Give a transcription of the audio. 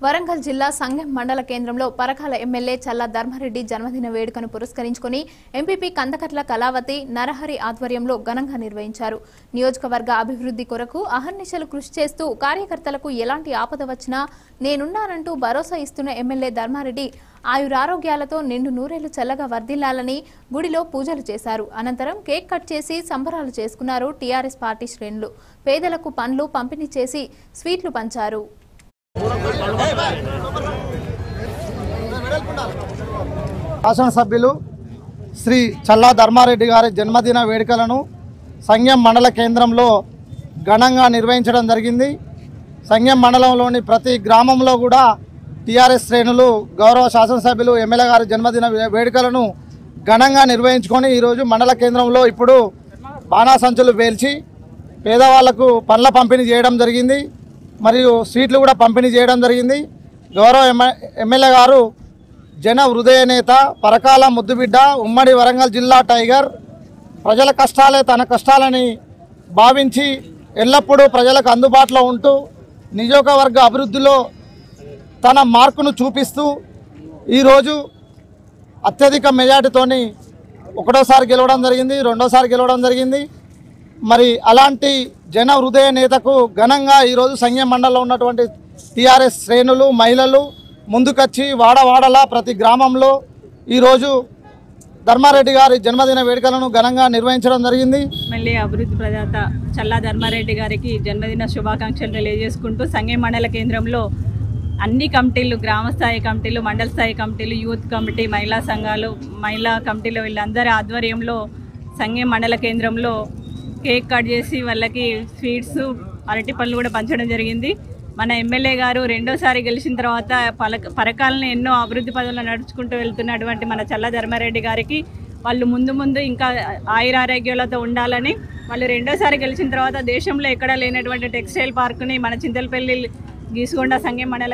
వరంగల్ జిల్లా సంగెం మండల కేంద్రంలో పరకాల ఎమ్మెల్యే చల్లా ధర్మారెడ్డి జన్మదిన వేడుకను పురస్కరించుకుని ఎంపీపీ కందకట్ల కళావతి నరహరి ఆధ్వర్యంలో ఘనంగా నిర్వహించారు నియోజకవర్గ అభివృద్ధి కొరకు అహర్నిశలు కృషి చేస్తూ కార్యకర్తలకు ఎలాంటి ఆపద వచ్చినా నేనున్నానంటూ భరోసా ఇస్తున్న ఎమ్మెల్యే ధర్మారెడ్డి ఆయురారోగ్యాలతో నిండు నూరేళ్లు చల్లగా వర్ధిల్లాలని గుడిలో పూజలు చేశారు అనంతరం కేక్ కట్ చేసి సంబరాలు చేసుకున్నారు టీఆర్ఎస్ పార్టీ శ్రేణులు పేదలకు పండ్లు పంపిణీ చేసి స్వీట్లు పంచారు శాసనసభ్యులు శ్రీ చల్లా ధర్మారెడ్డి గారి జన్మదిన వేడుకలను సంఘం మండల కేంద్రంలో ఘనంగా నిర్వహించడం జరిగింది సంఘం మండలంలోని ప్రతి గ్రామంలో కూడా టీఆర్ఎస్ శ్రేణులు గౌరవ శాసనసభ్యులు ఎమ్మెల్యే గారి జన్మదిన వే- వేడుకలను ఘనంగా నిర్వహించుకొని ఈరోజు మండల కేంద్రంలో ఇప్పుడు బాణాసంచులు పేల్చి పేదవాళ్లకు పండ్ల పంపిణీ చేయడం జరిగింది మరియు స్వీట్లు కూడా పంపిణీ చేయడం జరిగింది గౌరవ ఎమ్మె- ఎమ్మెల్యే గారు జన హృదయ నేత పరకాల ముద్దుబిడ్డ ఉమ్మడి వరంగల్ జిల్లా టైగర్ ప్రజల కష్టాలే తన కష్టాలని భావించి ఎల్లప్పుడూ ప్రజలకు అందుబాటులో ఉంటూ నియోజకవర్గ అభివృద్ధిలో తన మార్కును చూపిస్తూ ఈరోజు అత్యధిక మెజార్టీతోని ఒకటోసారి గెలవడం జరిగింది రెండోసారి గెలవడం జరిగింది మరి అలాంటి జన హృదయ నేతకు ఘనంగా ఈరోజు సంఘం మండలంలో ఉన్నటువంటి టీఆర్ఎస్ శ్రేణులు మహిళలు ముందుకొచ్చి వాడవాడలా ప్రతి గ్రామంలో ఈరోజు ధర్మారెడ్డి గారి జన్మదిన వేడుకలను ఘనంగా నిర్వహించడం జరిగింది ఎమ్మెల్యే అభివృద్ధి ప్రదాత చల్లా ధర్మారెడ్డి గారికి జన్మదిన శుభాకాంక్షలు తెలియజేసుకుంటూ సంఘం మండల కేంద్రంలో అన్ని కమిటీలు గ్రామ స్థాయి కమిటీలు మండల స్థాయి కమిటీలు యూత్ కమిటీ మహిళా సంఘాలు మహిళా కమిటీలు వీళ్ళందరి ఆధ్వర్యంలో సంఘం మండల కేంద్రంలో కేక్ కట్ చేసి వాళ్ళకి స్వీట్స్ అరటి పళ్ళు కూడా పంచడం జరిగింది మన ఎమ్మెల్యే గారు రెండోసారి గెలిచిన తర్వాత పలక పరకాలను ఎన్నో అభివృద్ధి పదవులు నడుచుకుంటూ వెళ్తున్నటువంటి మన చల్ల ధర్మారెడ్డి గారికి వాళ్ళు ముందు ముందు ఇంకా ఆయురారోగ్యాలతో ఉండాలని వాళ్ళు రెండోసారి గెలిచిన తర్వాత దేశంలో ఎక్కడా లేనటువంటి టెక్స్టైల్ పార్కుని మన చింతలపల్లి గీసుకొండ సంఘం మండల